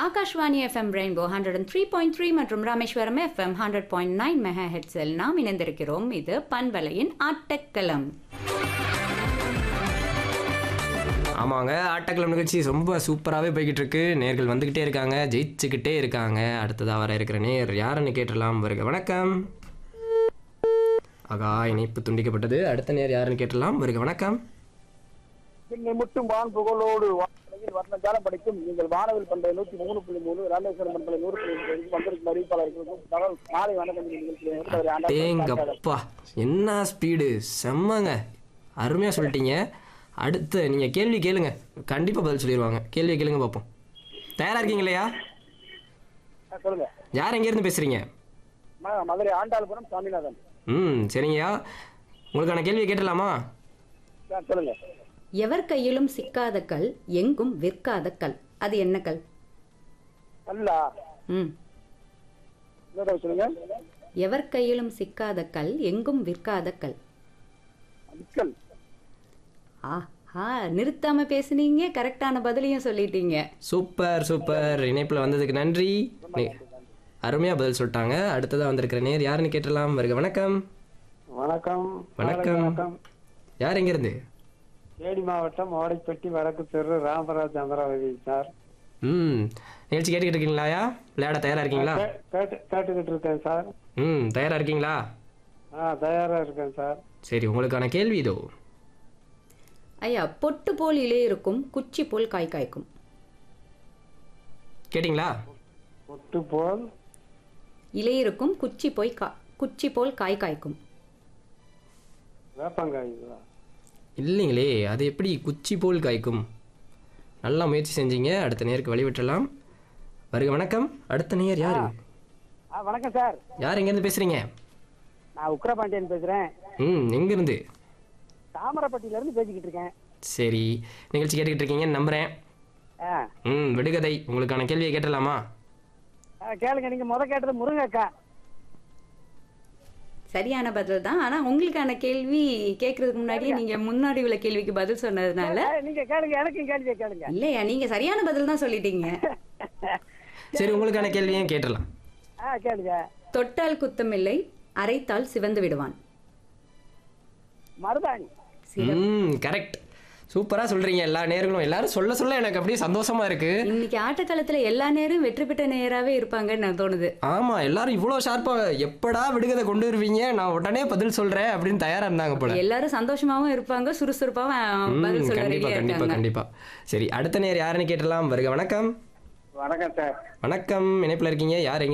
Akashvani FM rainbow hundred and three point three மற்றும் Rameswaram FM hundred point nine mega ஹெட்ஸில் நாம் இணைந்திருக்கிறோம் இது பண்பலையின் ஆட்டக்களம் ஆமாங்க ஆட்டக்கிழமை நிகழ்ச்சி ரொம்ப சூப்பராகவே போய்கிட்டு இருக்கு நேர்கள் வந்துக்கிட்டே இருக்காங்க ஜெயிச்சுக்கிட்டே இருக்காங்க அடுத்ததாக வர இருக்கிற நேர் யாருன்னு கேட்டுடலாம் வருக வணக்கம் ஆகா இணைப்பு துண்டிக்கப்பட்டது அடுத்த நேர் யாருன்னு கேட்டுடலாம் வருக வணக்கம் பின்னை முட்டும் வான் புகழோடு வானிலையில் வர்ணஜாலம் படிக்கும் நீங்கள் வானவில் பண்ற நூத்தி மூணு புள்ளி மூணு ராமேஸ்வரம் பண்ற நூறு புள்ளி மூணு வந்திருக்கும் அறிவிப்பாளர்களுக்கும் தகவல் மாலை வணக்கம் நிகழ்ச்சியில் தேங்கப்பா என்ன ஸ்பீடு செம்மங்க அருமையாக சொல்லிட்டீங்க அடுத்து நீங்கள் கேள்வி கேளுங்க கண்டிப்பாக பதில் சொல்லிடுவாங்க கேள்வி கேளுங்க பார்ப்போம் தயாராக இருக்கீங்க இல்லையா சொல்லுங்க யார் எங்கேருந்து பேசுகிறீங்க ம- மதுரை ஆண்டாள்புரம் சாமிநாதன் ம் சரிங்கய்யா உங்களுக்கான கேள்வியை கேட்டலாமா ஆ, சொல்லுங்க எவர் கையிலும் சிக்காத கல் எங்கும் விற்காத கல் அது என்ன கல் அல்லா ம் இன்னொரு தடவை சொல்லுங்க எவர் கையிலும் சிக்காத கல் எங்கும் விற்காத கல் அடிக்கல் ஆஹா நிறுத்தாம பேசுனீங்க கரெக்டான பதிலையும் சொல்லிட்டீங்க சூப்பர் சூப்பர் இணைப்பில் வந்ததுக்கு நன்றி நி- அருமையா பதில் சொல்லிட்டாங்க அடுத்ததாக வந்திருக்கிற நேர் யாருன்னு கேட்டலாம் வருக வணக்கம் வணக்கம் வணக்கம் யார் எங்கேருந்து தேனி மாவட்டம் ஓடைப்பட்டி வடக்கு தெரு ராமராஜ் அமராவதி சார் ம் நிகழ்ச்சி கேட்டுக்கிட்டு இருக்கீங்களாயா விளையாட தயாராக இருக்கீங்களா கே- கேட்டு கேட்டுக்கிட்டு இருக்கேன் சார் ம் தயாராக இருக்கீங்களா ஆ தயாரா இருக்கேன் சார் சரி உங்களுக்கான கேள்வி இதோ ஐயா பொட்டு போல் இலே இருக்கும் குச்சி போல் காய் காய்க்கும் கேட்டிங்களா ஒட்டு போல் இலை இருக்கும் குச்சி போய் கா குச்சி போல் காய் காய்க்கும் வேப்பங்காய்ங்களா இல்லைங்களே அது எப்படி குச்சி போல் காய்க்கும் நல்லா முயற்சி செஞ்சீங்க அடுத்த நேருக்கு வழி விட்டுறலாம் வருக வணக்கம் அடுத்த நேர் யாரு ஆ வணக்கம் சார் யார் எங்கேருந்து பேசுகிறீங்க நான் உக்ரபாண்டியன் பேசுறேன் ம் எங்கேருந்து தாமரப்பட்டியில இருந்து பேசிக்கிட்டு இருக்கேன் சரி நிகழ்ச்சி கேட்டுக்கிட்டு இருக்கீங்கன்னு நம்புகிறேன் ஆ ம் விடுகதை உங்களுக்கான கேள்வியை கேட்டலாமா ஆ, கேளுங்க நீங்க முத கேட்டது முருங்கக்கா சரியான பதில் தான் ஆனா உங்களுக்கான கேள்வி கேட்கறதுக்கு முன்னாடி நீங்க முன்னாடி உள்ள கேள்விக்கு பதில் சொன்னதுனால ஆ, நீங்க கேளுங்க எனக்கும் கேள்வியை கேளுங்க இல்லையா நீங்க சரியான பதில் தான் சொல்லிட்டீங்க சரி உங்களுக்கான கேள்வியும் கேட்டலாம் ஆ கேளுங்க தொட்டால் குத்தமில்லை அரைத்தால் சிவந்து விடுவான் மருதாணி ம் கரெக்ட் சூப்பராக சொல்கிறீங்க எல்லா நேர்களும் எல்லாரும் சொல்ல சொல்ல எனக்கு அப்படியே சந்தோஷமா இருக்கு இன்னைக்கு ஆட்டக்காலத்துல எல்லா நேரம் வெற்றி பெற்ற நேராவே இருப்பாங்கன்னு நான் தோணுது ஆமாம் எல்லாரும் இவ்வளோ ஷார்ப்பாக எப்படா விடுகதை கொண்டு வருவீங்க நான் உடனே பதில் சொல்கிறேன் அப்படின்னு தயாராக இருந்தாங்க போல எல்லாரும் சந்தோஷமாவும் இருப்பாங்க சுறுசுறுப்பாவும் ம் பதில் சொல்ல கண்டிப்பாக ரெடியா கண்டிப்பாக இருக்காங்க கண்டிப்பாக சரி அடுத்த நேர் யாருன்னு கேட்டலாம் வருக வணக்கம் வணக்கம் சார் வணக்கம் இணைப்பில் இருக்கீங்க யார் எங்க